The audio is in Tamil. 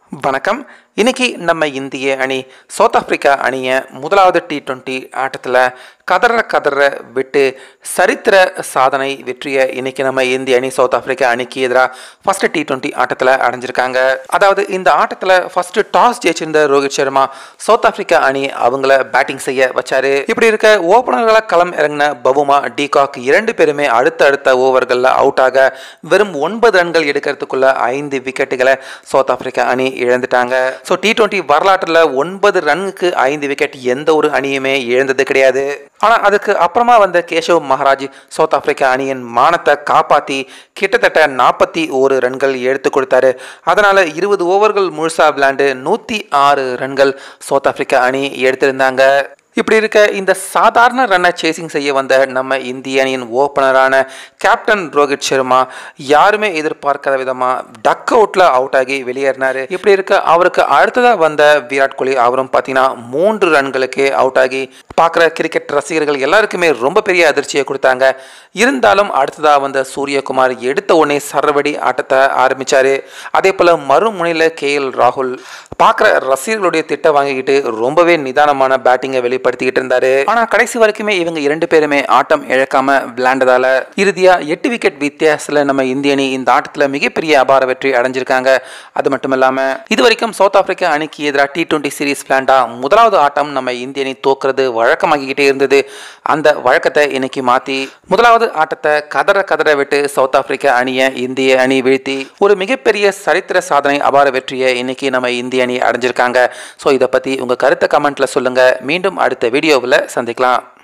வணக்கம் இன்னைக்கு நம்ம இந்திய அணி சவுத் ஆப்பிரிக்கா அணியை முதலாவது டி டுவெண்ட்டி ஆட்டத்தில் கதற கதற விட்டு சரித்திர சாதனை வெற்றியை இன்னைக்கு நம்ம இந்திய அணி சவுத் ஆப்பிரிக்கா அணிக்கு எதிராக ஃபர்ஸ்ட் டி டுவெண்ட்டி ஆட்டத்தில் அடைஞ்சிருக்காங்க அதாவது இந்த ஆட்டத்தில் ஃபர்ஸ்ட் டாஸ் ஜெயிச்சிருந்த ரோஹித் சர்மா சவுத் ஆப்பிரிக்கா அணி அவங்கள பேட்டிங் செய்ய வச்சாரு இப்படி இருக்க ஓப்பனர்களாக களம் இறங்கின பவுமா டிகாக் இரண்டு பேருமே அடுத்த அடுத்த ஓவர்களில் அவுட் ஆக வெறும் ஒன்பது ரன்கள் எடுக்கிறதுக்குள்ள ஐந்து விக்கெட்டுகளை சவுத் ஆப்பிரிக்கா அணி இழந்துட்டாங்க ஸோ டி டுவெண்ட்டி வரலாற்றில் ஒன்பது ரன்னுக்கு ஐந்து விக்கெட் எந்த ஒரு அணியுமே இழந்தது கிடையாது ஆனால் அதுக்கு அப்புறமா வந்த கேஷவ் மகாராஜ் சவுத் ஆப்பிரிக்கா அணியின் மானத்தை காப்பாற்றி கிட்டத்தட்ட நாற்பத்தி ஒரு ரன்கள் எடுத்து கொடுத்தாரு அதனால இருபது ஓவர்கள் முழுசா விளையாண்டு நூற்றி ஆறு ரன்கள் சவுத் ஆப்பிரிக்கா அணி எடுத்திருந்தாங்க இப்படி இருக்க இந்த சாதாரண ரன்னை சேசிங் செய்ய வந்த நம்ம இந்திய அணியின் ஓப்பனரான கேப்டன் ரோஹித் சர்மா யாருமே எதிர்பார்க்காத விதமாக டக் அவுட்டில் அவுட் ஆகி வெளியேறினார் இப்படி இருக்க அவருக்கு அடுத்ததாக வந்த விராட் கோலி அவரும் பார்த்தீங்கன்னா மூன்று ரன்களுக்கு அவுட் ஆகி பார்க்குற கிரிக்கெட் ரசிகர்கள் எல்லாருக்குமே ரொம்ப பெரிய அதிர்ச்சியை கொடுத்தாங்க இருந்தாலும் அடுத்ததாக வந்த சூரியகுமார் எடுத்த உடனே சரவடி ஆட்டத்தை ஆரம்பித்தார் அதே போல் மறுமுனையில் கே எல் ராகுல் பார்க்குற ரசிகர்களுடைய திட்ட வாங்கிக்கிட்டு ரொம்பவே நிதானமான பேட்டிங்கை வெளிப்படுத்திக்கிட்டு இருந்தாரு ஆனால் கடைசி வரைக்குமே இவங்க இரண்டு பேருமே ஆட்டம் இழக்காம விளையாண்டதால இறுதியாக எட்டு விக்கெட் வித்தியாசத்தில் நம்ம இந்திய அணி இந்த ஆட்டத்தில் மிகப்பெரிய அபார வெற்றி அடைஞ்சிருக்காங்க அது மட்டும் இல்லாமல் இது வரைக்கும் சவுத் ஆப்பிரிக்கா அணிக்கு எதிராக டி டுவெண்ட்டி சீரீஸ் விளையாண்டா முதலாவது ஆட்டம் நம்ம இந்திய அணி தோக்குறது வழக்கமாகிக்கிட்டே இருந்தது அந்த வழக்கத்தை இன்னைக்கு மாற்றி முதலாவது ஆட்டத்தை கதற கதற விட்டு சவுத் ஆப்பிரிக்கா அணியை இந்திய அணி வீழ்த்தி ஒரு மிகப்பெரிய சரித்திர சாதனை அபார வெற்றியை இன்னைக்கு நம்ம இந்திய அணி அடைஞ்சிருக்காங்க ஸோ இதை பற்றி உங்கள் கருத்தை கமெண்ட்டில் சொல்லுங்கள் மீண்டும் அடுத்த வீடியோவில் சந்திக்கலாம்